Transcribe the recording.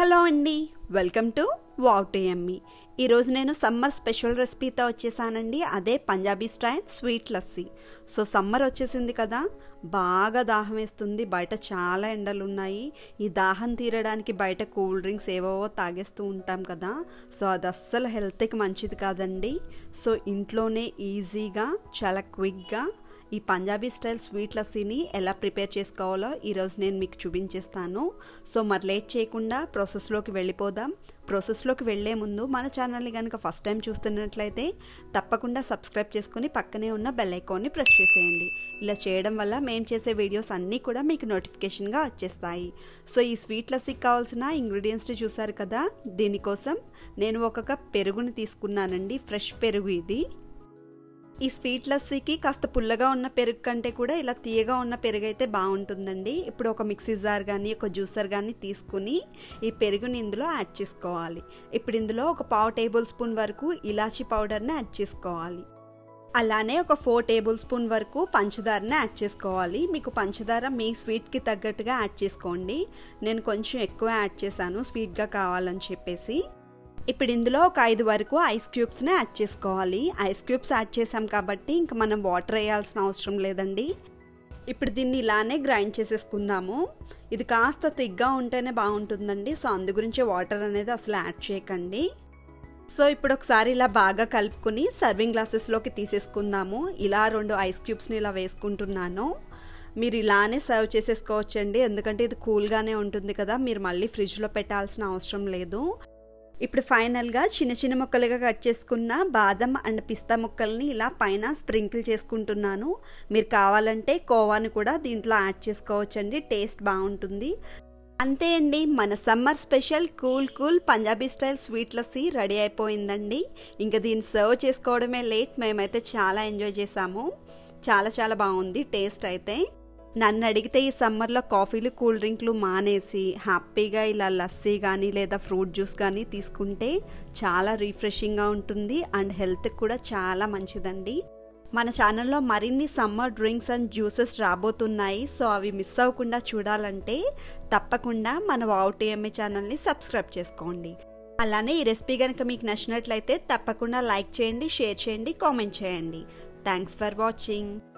hello అండి welcome to wow to ఎమ్మి ఈరోజు నేను సమ్మర్ స్పెషల్ రెసిపీతో వచ్చేసానండి అదే Punjabi style sweet lassi so summer వచ్చేసింది కదా బాగా దాహం వేస్తుంది బయట చాలా ఎండలు ఉన్నాయి ఈ దాహం తీరడానికి బయట కూల్ డ్రింక్స్ ఏవేవో తాగేస్తూ ఉంటాం కదా సో అది అస్సలు హెల్త్కి మంచిది కాదండి సో ఇంట్లోనే ఈజీగా చాలా క్విక్గా ఈ పంజాబీ స్టైల్ స్వీట్ లస్సీని ఎలా ప్రిపేర్ చేసుకోవాలో ఈరోజు నేను మీకు చూపించేస్తాను సో మరి లేట్ చేయకుండా ప్రాసెస్లోకి వెళ్ళిపోదాం ప్రాసెస్లోకి వెళ్లే ముందు మన ఛానల్ని కనుక ఫస్ట్ టైం చూస్తున్నట్లయితే తప్పకుండా సబ్స్క్రైబ్ చేసుకుని పక్కనే ఉన్న బెల్ ఐకాన్ని ప్రెస్ చేసేయండి ఇలా చేయడం వల్ల మేము చేసే వీడియోస్ అన్నీ కూడా మీకు నోటిఫికేషన్గా వచ్చేస్తాయి సో ఈ స్వీట్ లస్సీకి కావాల్సిన ఇంగ్రీడియంట్స్ చూసారు కదా దీనికోసం నేను ఒక కప్ పెరుగుని తీసుకున్నానండి ఫ్రెష్ పెరుగు ఇది ఈ స్వీట్ లస్సీకి కాస్త పుల్లగా ఉన్న పెరుగు కంటే కూడా ఇలా తీయగా ఉన్న పెరుగు అయితే బాగుంటుందండి ఇప్పుడు ఒక మిక్సీ జార్ కానీ ఒక జ్యూసర్ కానీ తీసుకుని ఈ పెరుగుని ఇందులో యాడ్ చేసుకోవాలి ఇప్పుడు ఇందులో ఒక పావు టేబుల్ స్పూన్ వరకు ఇలాచీ పౌడర్ని యాడ్ చేసుకోవాలి అలానే ఒక ఫోర్ టేబుల్ స్పూన్ వరకు పంచదారని యాడ్ చేసుకోవాలి మీకు పంచదార మీ స్వీట్కి తగ్గట్టుగా యాడ్ చేసుకోండి నేను కొంచెం ఎక్కువ యాడ్ చేశాను స్వీట్గా కావాలని చెప్పేసి ఇప్పుడు ఇందులో ఒక ఐదు వరకు ఐస్ క్యూబ్స్ని యాడ్ చేసుకోవాలి ఐస్ క్యూబ్స్ యాడ్ చేసాం కాబట్టి ఇంకా మనం వాటర్ వేయాల్సిన అవసరం లేదండి ఇప్పుడు దీన్ని ఇలానే గ్రైండ్ చేసేసుకుందాము ఇది కాస్త తిగ్గా ఉంటేనే బాగుంటుందండి సో అందు గురించి వాటర్ అనేది అసలు యాడ్ చేయకండి సో ఇప్పుడు ఒకసారి ఇలా బాగా కలుపుకుని సర్వింగ్ గ్లాసెస్లోకి తీసేసుకుందాము ఇలా రెండు ఐస్ క్యూబ్స్ని ఇలా వేసుకుంటున్నాను మీరు ఇలానే సర్వ్ చేసేసుకోవచ్చండి ఎందుకంటే ఇది కూల్గానే ఉంటుంది కదా మీరు మళ్ళీ ఫ్రిడ్జ్లో పెట్టాల్సిన అవసరం లేదు ఇప్పుడు ఫైనల్గా చిన్న చిన్న ముక్కలుగా కట్ చేసుకున్న బాదం అండ్ పిస్తా ముక్కల్ని ఇలా పైన స్ప్రింకిల్ చేసుకుంటున్నాను మీరు కావాలంటే కోవాని కూడా దీంట్లో యాడ్ చేసుకోవచ్చండి టేస్ట్ బాగుంటుంది అంతే అండి మన summer special cool cool Punjabi style sweet lassi ready అయిపోయిందండి ఇంకా దీన్ని సర్వ్ చేసుకోవడమే లేట్ మేమైతే చాలా ఎంజాయ్ చేసాము చాలా చాలా బాగుంది టేస్ట్ అయితే నన్ను అడిగితే ఈ సమ్మర్లో కాఫీలు కూల్ డ్రింక్లు మానేసి హ్యాపీగా ఇలా లస్సీ కానీ లేదా ఫ్రూట్ జ్యూస్ కానీ తీసుకుంటే చాలా రిఫ్రెషింగ్గా ఉంటుంది అండ్ హెల్త్కి కూడా చాలా మంచిదండి మన ఛానల్లో మరిన్ని సమ్మర్ డ్రింక్స్ అండ్ జ్యూసెస్ రాబోతున్నాయి సో అవి మిస్ అవ్వకుండా చూడాలంటే తప్పకుండా మన వావుటీఎంఏ ఛానల్ని సబ్స్క్రైబ్ చేసుకోండి అలానే ఈ రెసిపీ కనుక మీకు నచ్చినట్లయితే తప్పకుండా లైక్ చేయండి షేర్ చేయండి కామెంట్ చేయండి థ్యాంక్స్ ఫర్ వాచింగ్